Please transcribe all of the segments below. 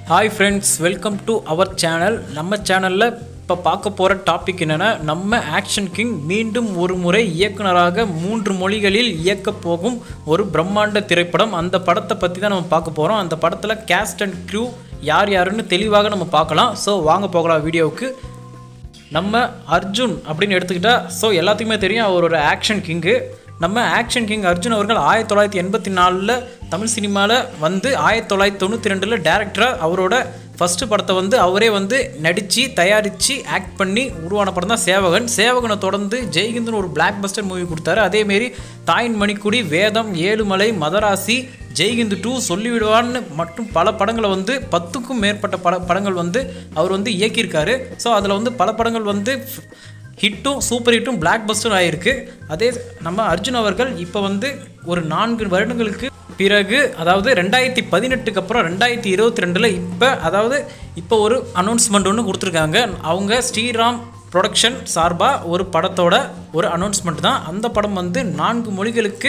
hi friends welcome to our channel நம்ம சேனலில் இப்போ பார்க்க போகிற டாபிக் என்னென்னா நம்ம ஆக்ஷன் கிங் மீண்டும் ஒரு முறை இயக்குனராக மூன்று மொழிகளில் இயக்கப் போகும் ஒரு பிரம்மாண்ட திரைப்படம் அந்த படத்தை பற்றி தான் நம்ம பார்க்க போகிறோம் அந்த படத்தில் கேஸ்ட் அண்ட் க்ரூ யார் யாருன்னு தெளிவாக நம்ம பார்க்கலாம் ஸோ வாங்க போகலாம் வீடியோவுக்கு நம்ம அர்ஜுன் அப்படின்னு எடுத்துக்கிட்டா ஸோ எல்லாத்துக்குமே தெரியும் அவர் ஒரு ஆக்ஷன் கிங்கு நம்ம ஆக்ஷன் கிங் அர்ஜுன் அவர்கள் ஆயிரத்தி தொள்ளாயிரத்தி எண்பத்தி நாலில் தமிழ் சினிமாவில் வந்து ஆயிரத்தி தொள்ளாயிரத்தி தொண்ணூற்றி ரெண்டில் டேரக்டராக அவரோட ஃபஸ்ட்டு படத்தை வந்து அவரே வந்து நடித்து தயாரித்து ஆக்ட் பண்ணி உருவான படம் தான் சேவகன் சேவகனை தொடர்ந்து ஜெய்கிந்தன் ஒரு பிளாக் பஸ்டர் மூவி கொடுத்தாரு அதேமாரி தாயின் மணிக்குடி வேதம் ஏழுமலை மதராசி ஜெய்கிந்து டூ சொல்லிவிடுவான்னு மற்றும் பல படங்களை வந்து பத்துக்கும் மேற்பட்ட பட படங்கள் வந்து அவர் வந்து இயக்கியிருக்காரு ஸோ அதில் வந்து பல படங்கள் வந்து ஹிட்டும் சூப்பர் ஹிட்டும் பிளாக் பஸ்டர் ஆகிருக்கு அதே நம்ம அர்ஜுன் அவர்கள் இப்போ வந்து ஒரு நான்கு வருடங்களுக்கு பிறகு அதாவது ரெண்டாயிரத்தி பதினெட்டுக்கு அப்புறம் ரெண்டாயிரத்தி இருபத்தி ரெண்டில் இப்போ அதாவது இப்போ ஒரு அனௌன்ஸ்மெண்ட் ஒன்று கொடுத்துருக்காங்க அவங்க ஸ்ரீராம் ப்ரொடக்ஷன் சார்பாக ஒரு படத்தோட ஒரு அனௌன்ஸ்மெண்ட் தான் அந்த படம் வந்து நான்கு மொழிகளுக்கு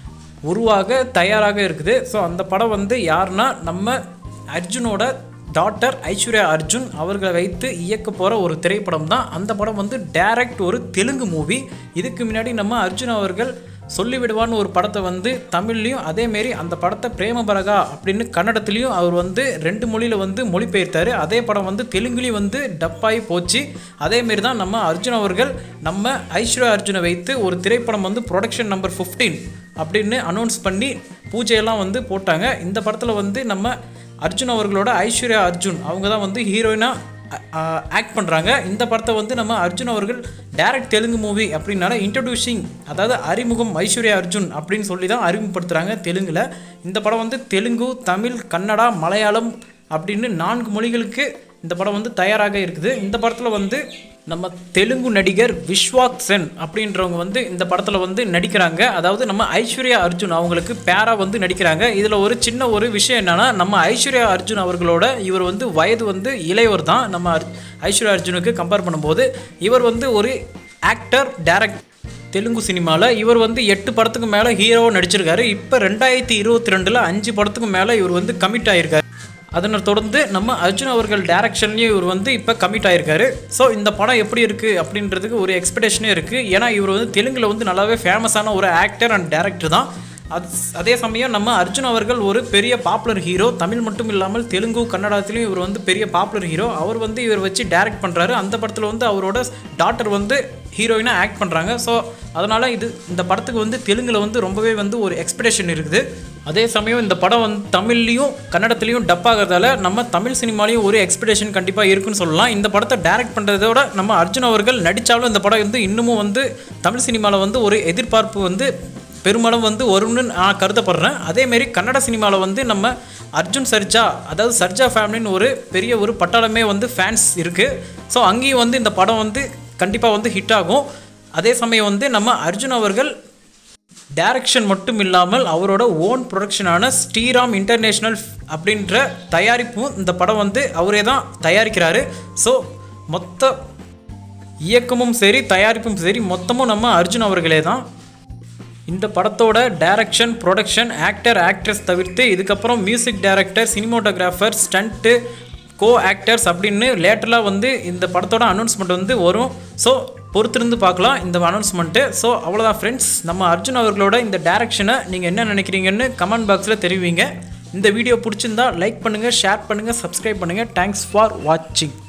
உருவாக தயாராக இருக்குது ஸோ அந்த படம் வந்து யாருன்னா நம்ம அர்ஜுனோட டாட்டர் ஐஸ்வர்யா அர்ஜுன் அவர்களை வைத்து இயக்க போகிற ஒரு திரைப்படம் தான் அந்த படம் வந்து டைரக்ட் ஒரு தெலுங்கு மூவி இதுக்கு முன்னாடி நம்ம அர்ஜுன் அவர்கள் சொல்லிவிடுவான்னு ஒரு படத்தை வந்து தமிழ்லையும் அதேமாரி அந்த படத்தை பிரேமபரகா அப்படின்னு கன்னடத்துலேயும் அவர் வந்து ரெண்டு மொழியில் வந்து மொழிபெயர்த்தார் அதே படம் வந்து தெலுங்குலேயும் வந்து டப்பாகி போச்சு அதேமாரி தான் நம்ம அர்ஜுன் அவர்கள் நம்ம ஐஸ்வர்யா அர்ஜுனை வைத்து ஒரு திரைப்படம் வந்து ப்ரொடக்ஷன் நம்பர் ஃபிஃப்டீன் அப்படின்னு அனௌன்ஸ் பண்ணி பூஜையெல்லாம் வந்து போட்டாங்க இந்த படத்தில் வந்து நம்ம அர்ஜுன் அவர்களோட ஐஸ்வர்யா அர்ஜுன் அவங்க தான் வந்து ஹீரோயினாக ஆக்ட் பண்ணுறாங்க இந்த படத்தை வந்து நம்ம அர்ஜுன் அவர்கள் டேரக்ட் தெலுங்கு மூவி அப்படின்னால இன்ட்ரடியூசிங் அதாவது அறிமுகம் ஐஸ்வர்யா அர்ஜுன் அப்படின்னு சொல்லி தான் அறிமுகப்படுத்துகிறாங்க தெலுங்கில் இந்த படம் வந்து தெலுங்கு தமிழ் கன்னடா மலையாளம் அப்படின்னு நான்கு மொழிகளுக்கு இந்த படம் வந்து தயாராக இருக்குது இந்த படத்தில் வந்து நம்ம தெலுங்கு நடிகர் விஸ்வாக் சென் அப்படின்றவங்க வந்து இந்த படத்தில் வந்து நடிக்கிறாங்க அதாவது நம்ம ஐஸ்வர்யா அர்ஜுன் அவங்களுக்கு பேரா வந்து நடிக்கிறாங்க இதில் ஒரு சின்ன ஒரு விஷயம் என்னென்னா நம்ம ஐஸ்வர்யா அர்ஜுன் அவர்களோட இவர் வந்து வயது வந்து இளையவர் தான் நம்ம அர் ஐஸ்வர்யா அர்ஜுனுக்கு கம்பேர் பண்ணும்போது இவர் வந்து ஒரு ஆக்டர் டேரக்ட் தெலுங்கு சினிமாவில் இவர் வந்து எட்டு படத்துக்கு மேலே ஹீரோவாக நடிச்சிருக்காரு இப்போ ரெண்டாயிரத்தி இருபத்தி ரெண்டில் அஞ்சு படத்துக்கு மேலே இவர் வந்து கமிட் ஆகியிருக்காரு அதனை தொடர்ந்து நம்ம அர்ஜுன் அவர்கள் டேரக்ஷன்லேயும் இவர் வந்து இப்போ கமிட் ஆயிருக்காரு ஸோ இந்த படம் எப்படி இருக்குது அப்படின்றதுக்கு ஒரு எக்ஸ்பெக்டேஷனே இருக்குது ஏன்னா இவர் வந்து தெலுங்கில் வந்து நல்லாவே ஃபேமஸான ஒரு ஆக்டர் அண்ட் டேரக்டர் தான் அது அதே சமயம் நம்ம அர்ஜுன் அவர்கள் ஒரு பெரிய பாப்புலர் ஹீரோ தமிழ் மட்டும் இல்லாமல் தெலுங்கு கன்னடத்துலேயும் இவர் வந்து பெரிய பாப்புலர் ஹீரோ அவர் வந்து இவர் வச்சு டைரக்ட் பண்ணுறாரு அந்த படத்தில் வந்து அவரோட டாட்டர் வந்து ஹீரோயினாக ஆக்ட் பண்ணுறாங்க ஸோ அதனால் இது இந்த படத்துக்கு வந்து தெலுங்கில் வந்து ரொம்பவே வந்து ஒரு எக்ஸ்பெக்டேஷன் இருக்குது அதே சமயம் இந்த படம் வந்து தமிழ்லையும் கன்னடத்துலேயும் டப் ஆகிறதால நம்ம தமிழ் சினிமாலையும் ஒரு எக்ஸ்பெக்டேஷன் கண்டிப்பாக இருக்குன்னு சொல்லலாம் இந்த படத்தை டைரக்ட் பண்ணுறதோட நம்ம அர்ஜுன் அவர்கள் நடித்தாலும் இந்த படம் வந்து இன்னமும் வந்து தமிழ் சினிமாவில் வந்து ஒரு எதிர்பார்ப்பு வந்து பெருமளவு வந்து வரும்னு நான் கருதப்படுறேன் அதேமாரி கன்னட சினிமாவில் வந்து நம்ம அர்ஜுன் சர்ஜா அதாவது சர்ஜா ஃபேமிலின்னு ஒரு பெரிய ஒரு பட்டாளமே வந்து ஃபேன்ஸ் இருக்குது ஸோ அங்கேயும் வந்து இந்த படம் வந்து கண்டிப்பாக வந்து ஹிட் ஆகும் அதே சமயம் வந்து நம்ம அர்ஜுன் அவர்கள் டைரக்ஷன் மட்டும் இல்லாமல் அவரோட ஓன் ப்ரொடக்ஷனான ஸ்ரீராம் இன்டர்நேஷ்னல் அப்படின்ற தயாரிப்பும் இந்த படம் வந்து அவரே தான் தயாரிக்கிறாரு ஸோ மொத்த இயக்கமும் சரி தயாரிப்பும் சரி மொத்தமும் நம்ம அர்ஜுன் அவர்களே தான் இந்த படத்தோட டைரக்ஷன் ப்ரொடக்ஷன் ஆக்டர் ஆக்ட்ரஸ் தவிர்த்து இதுக்கப்புறம் music director cinematographer stunt co actors அப்படின்னு லேட்டராக வந்து இந்த படத்தோட அனௌன்ஸ்மெண்ட் வந்து வரும் ஸோ பொறுத்திருந்து பார்க்கலாம் இந்த அனௌன்ஸ்மெண்ட்டு ஸோ அவ்வளோதான் ஃப்ரெண்ட்ஸ் நம்ம அர்ஜுன் அவர்களோட இந்த டேரக்ஷனை நீங்கள் என்ன நினைக்கிறீங்கன்னு கமெண்ட் பாக்ஸில் தெரிவிங்க இந்த வீடியோ பிடிச்சிருந்தா லைக் பண்ணுங்கள் ஷேர் பண்ணுங்கள் சப்ஸ்கிரைப் பண்ணுங்கள் தேங்க்ஸ் ஃபார் வாட்சிங்